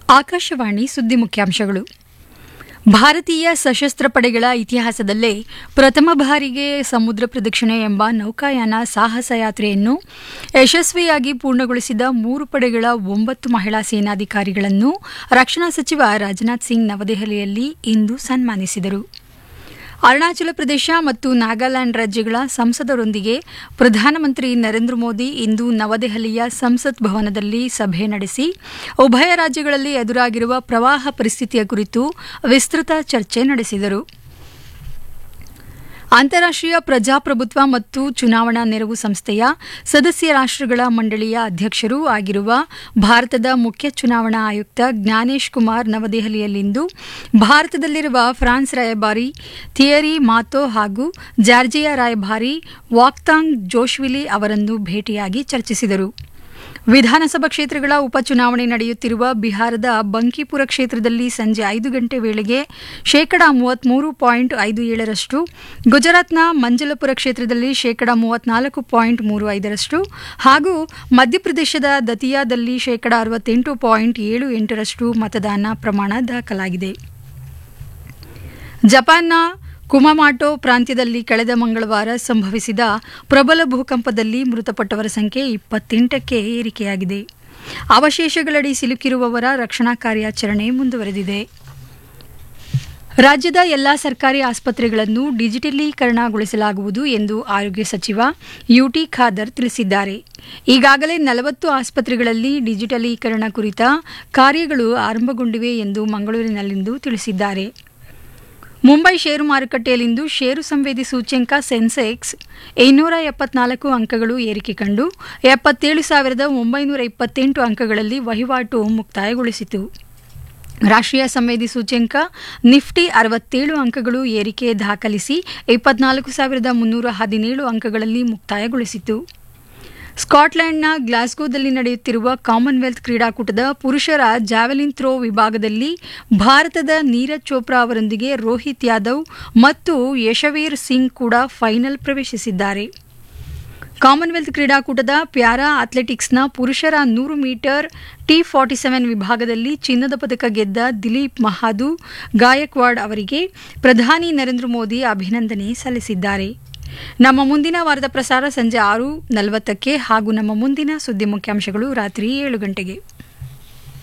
ಆಕಾಶವಾಣಿ ಸುದ್ದಿ ಮುಖ್ಯಾಂಶಗಳು ಭಾರತೀಯ ಸಶಸ್ತ್ರ ಪಡೆಗಳ ಇತಿಹಾಸದಲ್ಲೇ ಪ್ರಥಮ ಬಾರಿಗೆ ಸಮುದ್ರ ಪ್ರದಕ್ಷಿಣೆ ಎಂಬ ನೌಕಾಯಾನ ಸಾಹಸ ಯಾತ್ರೆಯನ್ನು ಯಶಸ್ವಿಯಾಗಿ ಪೂರ್ಣಗೊಳಿಸಿದ ಮೂರು ಪಡೆಗಳ ಒಂಬತ್ತು ಮಹಿಳಾ ಸೇನಾಧಿಕಾರಿಗಳನ್ನು ರಕ್ಷಣಾ ಸಚಿವ ರಾಜನಾಥ್ ಸಿಂಗ್ ನವದೆಹಲಿಯಲ್ಲಿ ಇಂದು ಸನ್ಮಾನಿಸಿದರು ಅರುಣಾಚಲ ಪ್ರದೇಶ ಮತ್ತು ನಾಗಾಲ್ಯಾಂಡ್ ರಾಜ್ಯಗಳ ಸಂಸದರೊಂದಿಗೆ ಪ್ರಧಾನಮಂತ್ರಿ ನರೇಂದ್ರ ಮೋದಿ ಇಂದು ನವದೆಹಲಿಯ ಸಂಸತ್ ಭವನದಲ್ಲಿ ಸಭೆ ನಡೆಸಿ ಉಭಯ ರಾಜ್ಯಗಳಲ್ಲಿ ಎದುರಾಗಿರುವ ಪ್ರವಾಹ ಪರಿಸ್ಥಿತಿಯ ಕುರಿತು ವಿಸ್ತೃತ ಚರ್ಚೆ ನಡೆಸಿದರು ಅಂತಾರಾಷ್ಟ್ರೀಯ ಪ್ರಜಾಪ್ರಭುತ್ವ ಮತ್ತು ಚುನಾವಣಾ ನೆರವು ಸಂಸ್ಥೆಯ ಸದಸ್ಯ ರಾಷ್ಟ್ರಗಳ ಮಂಡಳಿಯ ಅಧ್ಯಕ್ಷರೂ ಆಗಿರುವ ಭಾರತದ ಮುಖ್ಯ ಚುನಾವಣಾ ಆಯುಕ್ತ ಜ್ಞಾನೇಶ್ ಕುಮಾರ್ ನವದೆಹಲಿಯಲ್ಲಿಂದು ಭಾರತದಲ್ಲಿರುವ ಫ್ರಾನ್ಸ್ ರಾಯಭಾರಿ ಥಿಯರಿ ಮಾತೋ ಹಾಗೂ ಜಾರ್ಜಿಯಾ ರಾಯಭಾರಿ ವಾಕ್ತಾಂಗ್ ಜೋಶ್ವಿಲಿ ಅವರನ್ನು ಭೇಟಿಯಾಗಿ ಚರ್ಚಿಸಿದರು ವಿಧಾನಸಭಾ ಕ್ಷೇತ್ರಗಳ ಉಪಚುನಾವಣೆ ನಡೆಯುತ್ತಿರುವ ಬಿಹಾರದ ಬಂಕಿಪುರ ಕ್ಷೇತ್ರದಲ್ಲಿ ಸಂಜೆ ಐದು ಗಂಟೆ ವೇಳೆಗೆ ಶೇಕಡಾ ಮೂವತ್ಮೂರು ಪಾಯಿಂಟ್ ಐದು ಏಳರಷ್ಟು ಗುಜರಾತ್ನ ಮಂಜಲಪುರ ಕ್ಷೇತ್ರದಲ್ಲಿ ಶೇಕಡಾ ಮೂವತ್ನಾಲ್ಕು ಪಾಯಿಂಟ್ ಮೂರು ಐದರಷ್ಟು ಹಾಗೂ ಮಧ್ಯಪ್ರದೇಶದ ದತಿಯಾದಲ್ಲಿ ಶೇಕಡಾ ಅರವತ್ತೆಂಟು ಪಾಯಿಂಟ್ ಏಳು ಎಂಟರಷ್ಟು ಮತದಾನ ಪ್ರಮಾಣ ದಾಖಲಾಗಿದೆ ಜಪಾನ್ನ ಕುಮಮಾಟೋ ಪ್ರಾಂತ್ಯದಲ್ಲಿ ಕಳೆದ ಮಂಗಳವಾರ ಸಂಭವಿಸಿದ ಪ್ರಬಲ ಭೂಕಂಪದಲ್ಲಿ ಮೃತಪಟ್ಟವರ ಸಂಖ್ಯೆ ಇಪ್ಪತ್ತೆಂಟಕ್ಕೆ ಏರಿಕೆಯಾಗಿದೆ ಅವಶೇಷಗಳಡಿ ಸಿಲುಕಿರುವವರ ರಕ್ಷಣಾ ಕಾರ್ಯಾಚರಣೆ ಮುಂದುವರೆದಿದೆ ರಾಜ್ಯದ ಎಲ್ಲಾ ಸರ್ಕಾರಿ ಆಸ್ಪತ್ರೆಗಳನ್ನು ಡಿಜಿಟಲೀಕರಣಗೊಳಿಸಲಾಗುವುದು ಎಂದು ಆರೋಗ್ಯ ಸಚಿವ ಯುಟಿ ಖಾದರ್ ತಿಳಿಸಿದ್ದಾರೆ ಈಗಾಗಲೇ ನಲವತ್ತು ಆಸ್ಪತ್ರೆಗಳಲ್ಲಿ ಡಿಜಿಟಲೀಕರಣ ಕುರಿತ ಕಾರ್ಯಗಳು ಆರಂಭಗೊಂಡಿವೆ ಎಂದು ಮಂಗಳೂರಿನಲ್ಲಿಂದು ತಿಳಿಸಿದ್ದಾರೆ ಮುಂಬೈ ಷೇರು ಮಾರುಕಟ್ಟೆಯಲ್ಲಿಂದು ಷೇರು ಸಂವೇದಿ ಸೂಚ್ಯಂಕ ಸೆನ್ಸೆಕ್ಸ್ ಇನ್ನೂರ ಎಪ್ಪತ್ನಾಲ್ಕು ಅಂಕಗಳು ಏರಿಕೆ ಕಂಡು ಎಪ್ಪತ್ತೇಳು ಸಾವಿರದ ಒಂಬೈನೂರ ಇಪ್ಪತ್ತೆಂಟು ಅಂಕಗಳಲ್ಲಿ ವಹಿವಾಟು ಮುಕ್ತಾಯಗೊಳಿಸಿತು ರಾಷ್ಟ್ರೀಯ ಸಂವೇದಿ ಸೂಚ್ಯಂಕ ನಿಫ್ಟಿ ಅರವತ್ತೇಳು ಅಂಕಗಳು ಏರಿಕೆ ದಾಖಲಿಸಿ ಇಪ್ಪತ್ನಾಲ್ಕು ಸಾವಿರದ ಮುನ್ನೂರ ಹದಿನೇಳು ಅಂಕಗಳಲ್ಲಿ ಮುಕ್ತಾಯಗೊಳಿಸಿತು ಸ್ಕಾಟ್ಲೆಂಡ್ನ ಗ್ಲಾಸ್ಗೋದಲ್ಲಿ ನಡೆಯುತ್ತಿರುವ ಕಾಮನ್ವೆಲ್ತ್ ಕ್ರೀಡಾಕೂಟದ ಪುರುಷರ ಜಾವೆಲಿನ್ ಥ್ರೋ ವಿಭಾಗದಲ್ಲಿ ಭಾರತದ ನೀರಜ್ ಚೋಪ್ರಾ ಅವರೊಂದಿಗೆ ರೋಹಿತ್ ಯಾದವ್ ಮತ್ತು ಯಶವೀರ್ ಸಿಂಗ್ ಕೂಡ ಫೈನಲ್ ಪ್ರವೇಶಿಸಿದ್ದಾರೆ ಕಾಮನ್ವೆಲ್ತ್ ಕ್ರೀಡಾಕೂಟದ ಪ್ಯಾರಾ ಅಥ್ಲೆಟಿಕ್ಸ್ನ ಪುರುಷರ ನೂರು ಮೀಟರ್ ಟಿ ಫಾರ್ಟಿ ಸೆವೆನ್ ವಿಭಾಗದಲ್ಲಿ ಚಿನ್ನದ ಪದಕ ಗೆದ್ದ ದಿಲೀಪ್ ಮಹಾದು ಗಾಯಕ್ವಾಡ್ ಅವರಿಗೆ ಪ್ರಧಾನಿ ನರೇಂದ್ರ ಮೋದಿ ಅಭಿನಂದನೆ ಸಲ್ಲಿಸಿದ್ದಾರೆ ನಮ್ಮ ಮುಂದಿನ ವಾರದ ಪ್ರಸಾರ ಸಂಜೆ ಆರು ನಲವತ್ತಕ್ಕೆ ಹಾಗೂ ನಮ್ಮ ಮುಂದಿನ ಸುದ್ದಿ ಮುಖ್ಯಾಂಶಗಳು ರಾತ್ರಿ ಏಳು ಗಂಟೆಗೆ